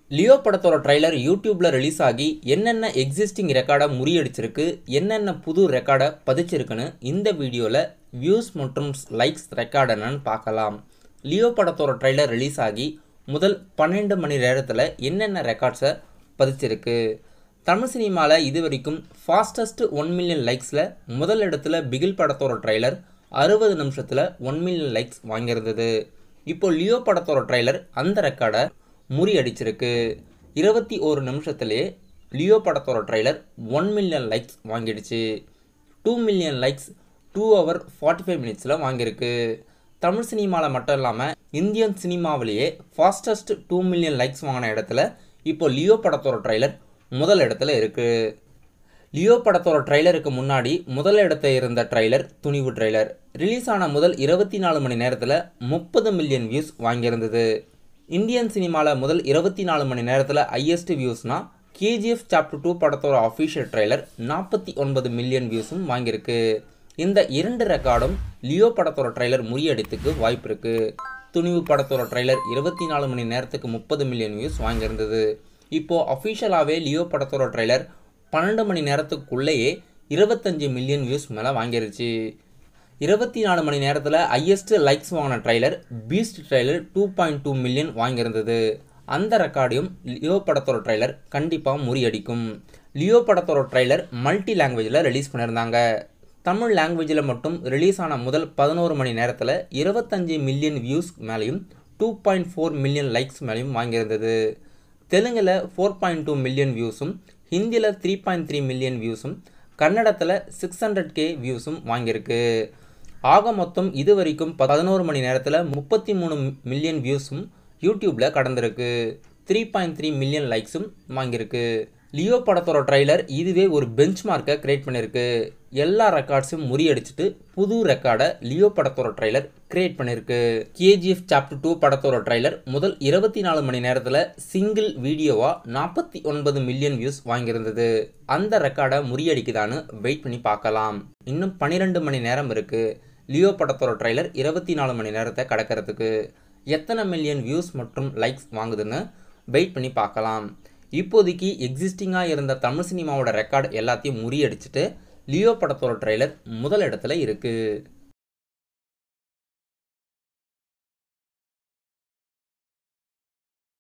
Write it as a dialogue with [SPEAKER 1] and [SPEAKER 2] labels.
[SPEAKER 1] Leo படத்தோட trailer யூடியூப்ல release ஆகி என்னென்ன எக்ஸிஸ்டிங் ரெக்கார்டை முறியடிச்சிருக்கு என்னென்ன புது ரெக்கார்டை பதிச்சிருக்குன்னு இந்த வீடியோவில் வியூஸ் மற்றும் லைக்ஸ் ரெக்கார்ட் என்னன்னு பார்க்கலாம் லியோ படத்தோட ட்ரைலர் ரிலீஸ் ஆகி முதல் பன்னெண்டு மணி நேரத்தில் என்னென்ன ரெக்கார்ட்ஸை பதிச்சிருக்கு தமிழ் சினிமாவில் இது வரைக்கும் ஃபாஸ்டஸ்ட் ஒன் மில்லியன் லைக்ஸில் முதல் இடத்துல பிகில் படத்தோட ட்ரைலர் அறுபது நிமிஷத்தில் ஒன் மில்லியன் லைக்ஸ் வாங்கியிருந்தது இப்போ லியோ படத்தோட ட்ரைலர் அந்த ரெக்கார்டை முறியடிச்சிருக்கு இருபத்தி ஒரு நிமிஷத்துலேயே லியோ படத்தோட ட்ரைலர் ஒன் மில்லியன் லைக்ஸ் வாங்கிடுச்சு two million likes two hour forty five மினிட்ஸில் வாங்கியிருக்கு தமிழ் சினிமாவில் மட்டும் இல்லாமல் இந்தியன் சினிமாவிலேயே ஃபாஸ்டஸ்ட் டூ மில்லியன் லைக்ஸ் வாங்கின இடத்துல இப்போ லியோ படத்தோட ட்ரைலர் முதல் இடத்துல இருக்குது லியோ படத்தோட ட்ரைலருக்கு முன்னாடி முதல் இடத்த இருந்த ட்ரைலர் துணிவு ட்ரைலர் ரிலீஸ் ஆன முதல் இருபத்தி நாலு மணி நேரத்தில் முப்பது மில்லியன் வியூஸ் வாங்கியிருந்தது இந்தியன் சினிமாவில் முதல் இருபத்தி நாலு மணி நேரத்தில் ஹையஸ்ட் வியூஸ்னா கேஜிஎஃப் சாப்டர் டூ படத்தோட அஃபிஷியல் ட்ரைலர் நாற்பத்தி ஒன்பது மில்லியன் வியூஸும் வாங்கியிருக்கு இந்த இரண்டு ரெக்கார்டும் லியோ படத்தோட ட்ரைலர் முறியடித்துக்கு வாய்ப்பு இருக்குது துணிவு படத்தோட ட்ரைலர் இருபத்தி நாலு மணி நேரத்துக்கு முப்பது மில்லியன் வியூஸ் வாங்கியிருந்தது இப்போது அஃபிஷியலாகவே லியோ படத்தோட ட்ரைலர் பன்னெண்டு மணி நேரத்துக்குள்ளேயே இருபத்தஞ்சு மில்லியன் வியூஸ் மேலே வாங்கிருச்சு இருபத்தி நாலு மணி நேரத்தில் ஹையஸ்ட் லைக்ஸ் வாங்கின trailer Beast trailer two point two million வாங்கியிருந்தது அந்த ரெக்கார்டையும் லியோ படத்தோட ட்ரைலர் கண்டிப்பாக முறியடிக்கும் லியோ படத்தோட ட்ரைலர் மல்டி லாங்குவேஜில் ரிலீஸ் பண்ணியிருந்தாங்க தமிழ் லாங்குவேஜில் மட்டும் ரிலீஸ் ஆன முதல் பதினோரு மணி நேரத்தில் இருபத்தஞ்சி மில்லியன் வியூஸ் மேலேயும் two point four million likes மேலேயும் வாங்கியிருந்தது தெலுங்கில் ஃபோர் பாயிண்ட் டூ மில்லியன் வியூஸும் ஹிந்தியில் த்ரீ பாயிண்ட் த்ரீ மில்லியன் வியூஸும் கன்னடத்தில் சிக்ஸ் ஹண்ட்ரட் கே வியூஸும் வாங்கியிருக்கு ஆக மொத்தம் இது வரைக்கும் பதினோரு மணி நேரத்தில் முப்பத்தி மூணு மில்லியன் வியூஸும் யூடியூப்பில் கடந்திருக்கு த்ரீ பாயிண்ட் த்ரீ மில்லியன் லைக்ஸும் வாங்கியிருக்கு லியோ படத்தோட ட்ரைலர் இதுவே ஒரு பெஞ்ச் மார்க்கை கிரியேட் பண்ணியிருக்கு எல்லா ரெக்கார்ட்ஸும் முறியடிச்சிட்டு புது ரெக்கார்டை லியோ படத்தோட ட்ரைலர் கிரியேட் பண்ணியிருக்கு கேஜிஎஃப் சாப்டர் டூ படத்தோட ட்ரைலர் முதல் இருபத்தி நாலு மணி நேரத்தில் சிங்கிள் வீடியோவாக நாற்பத்தி ஒன்பது மில்லியன் வியூஸ் வாங்கியிருந்தது அந்த ரெக்கார்டை முறியடிக்குதான்னு வெயிட் பண்ணி பார்க்கலாம் இன்னும் பன்னிரெண்டு மணி நேரம் இருக்குது லியோ படத்தோட ட்ரைலர் இருபத்தி நாலு மணி நேரத்தை கடக்கிறதுக்கு எத்தனை மில்லியன் வியூஸ் மற்றும் லைக்ஸ் வாங்குதுன்னு வெயிட் பண்ணி பார்க்கலாம் இப்போதைக்கு எக்ஸிஸ்டிங்காக இருந்த தமிழ் சினிமாவோட ரெக்கார்டு எல்லாத்தையும் முறியடிச்சிட்டு லியோ படத்தோட ட்ரெய்லர் முதல் இடத்துல இருக்குது